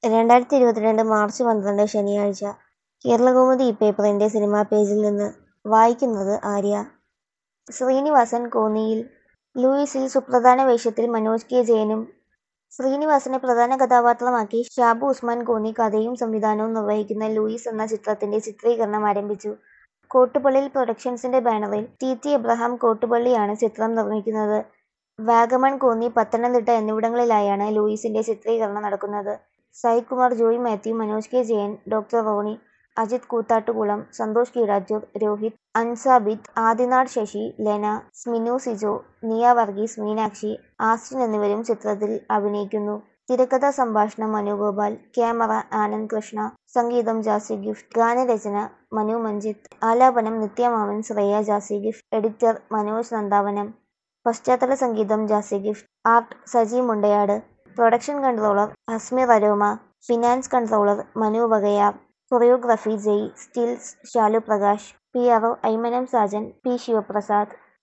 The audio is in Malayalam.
രണ്ടായിരത്തി ഇരുപത്തിരണ്ട് മാർച്ച് പന്ത്രണ്ട് ശനിയാഴ്ച കേരളകൗമുദി പേപ്പറിന്റെ സിനിമാ പേജിൽ നിന്ന് വായിക്കുന്നത് ആര്യ ശ്രീനിവാസൻ കോന്നിയിൽ ലൂയിസിൽ സുപ്രധാന വേഷത്തിൽ മനോജ് കെ ജയനും ശ്രീനിവാസനെ പ്രധാന കഥാപാത്രമാക്കി ഷാബു ഉസ്മാൻ കോന്നി കഥയും സംവിധാനവും നിർവഹിക്കുന്ന ലൂയിസ് എന്ന ചിത്രത്തിന്റെ ചിത്രീകരണം ആരംഭിച്ചു കോട്ടുപള്ളിയിൽ പ്രൊഡക്ഷൻസിന്റെ ബാനറിൽ ടി ടി എബ്രഹാം കോട്ടുപള്ളിയാണ് ചിത്രം നിർമ്മിക്കുന്നത് വാഗമൺ കോന്നി പത്തനംതിട്ട എന്നിവിടങ്ങളിലായാണ് ലൂയിസിന്റെ ചിത്രീകരണം നടക്കുന്നത് Saikumar Joy Mathew Manoj K Jayan doctor Roni Ajith Koothattukulam Santhosh Keezhattoor Rohit Ansabith Adinad Sasi Lena Sminu Sijo Niya Varghese Meenakshi Austin എന്നിവരും ചിത്രത്തിൽ അഭിനയിക്കുന്നു തിരക്കഥാ സംഭാഷണം മനുഗോപാൽ ക്യാമറ ആനന്ദ് കൃഷ്ണ സംഗീതം ജാസി ഗിഫ്റ്റ് ഗാനരചന മനു മഞ്ജിത്ത് ആലാപനം നിത്യമാമൻ ശ്രേയ ജാസി ഗിഫ്റ്റ് എഡിറ്റർ മനോജ് നന്ദാവനം പശ്ചാത്തല സംഗീതം Jassie Gift art Saji Mundayad production controller Asmir Aroma finance controller Manu Vakayar choreography Jai stills Shalu Prakash P R O Aymanam Sajan P Sivaprasad